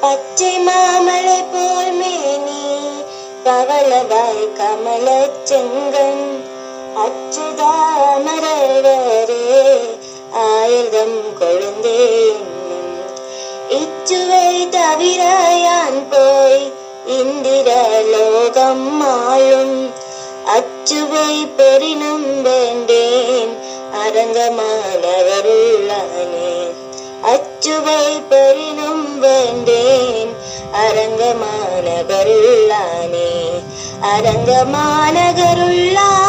பச்சை மாமலை போல் மேனி பவளவாய் கமலச் செங்கன் அச்சுதாமரவரே ஆயுதம் கொழுந்தே என்னும் இச்சுவை தவிர யான் போய் இந்திர லோகம் ஆளும் அச்சுவை பெறினும் வேண்டேன் அரங்கமானவருள்ளானே அச்சுவை பெறினும் வேண்டேன் அரங்கமானவருள்ளானே அரங்கமானகருள்ளானே